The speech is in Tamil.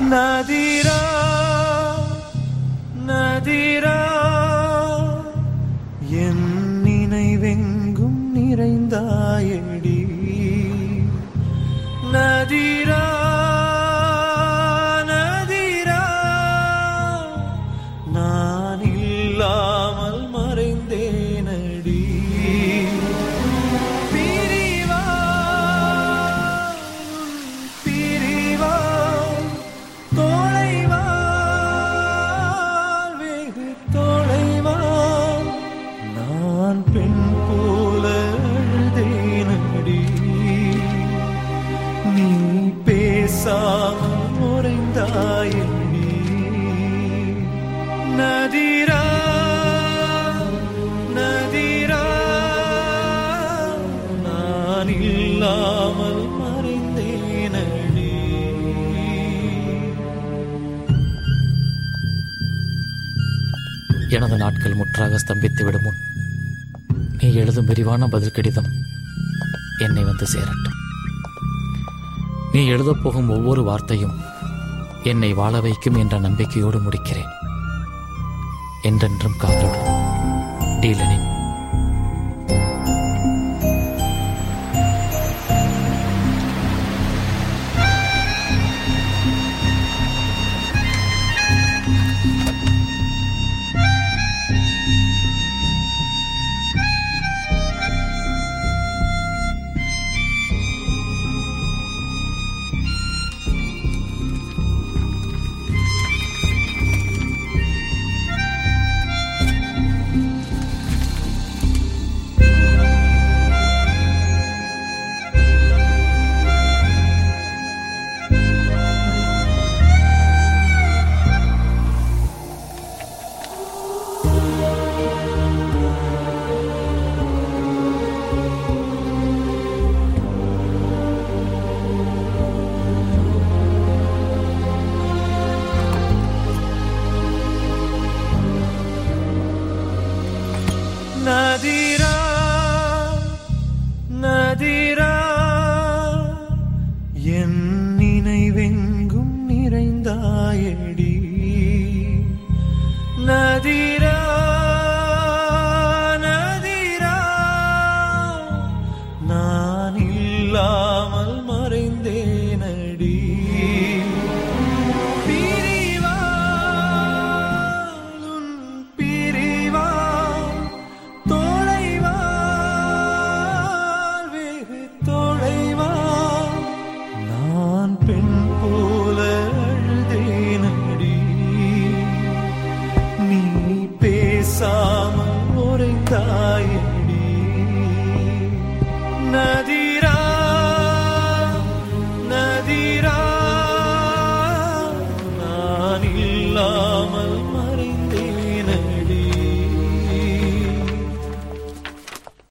நதிரா நதிரா என் நினைவெங்கும் நிறைந்தாயடி நதிரா நதிரா நான் இல்லாமல் மறைந்தேனடி பிரிவா பிரிவா தொலைவா வெகு தொலைவா நான் பெண் போல அழுதேனடி நீ பேசாமல் முறைந்தாயடி நதிரா நதிரா நான் இல்லாமல் மறைந்தேனடி எனது நாட்கள் முற்றாக ஸ்தம்பித்து விடும் முன் நீ எழுதும் விரிவான பதில் கடிதம் என்னை வந்து சேரட்டும் நீ எழுதப் போகும் ஒவ்வொரு வார்த்தையும் என்னை வாழ வைக்கும் என்ற நம்பிக்கையோடு முடிக்கிறேன் என்றென்றும் காதலுடன் டீலனின் நதிரா நதிரா என் நினைவெங்கும் நிறைந்தாயடி நதிரா நதிரா நான் இல்லாமல் மறைந்தேனடி பிரிவா உன் பிரிவா தொலைவா வெகு தொலைவா நான் பெண் போல அழுதேனடி நீ பேசாமல் உரைத்தாயே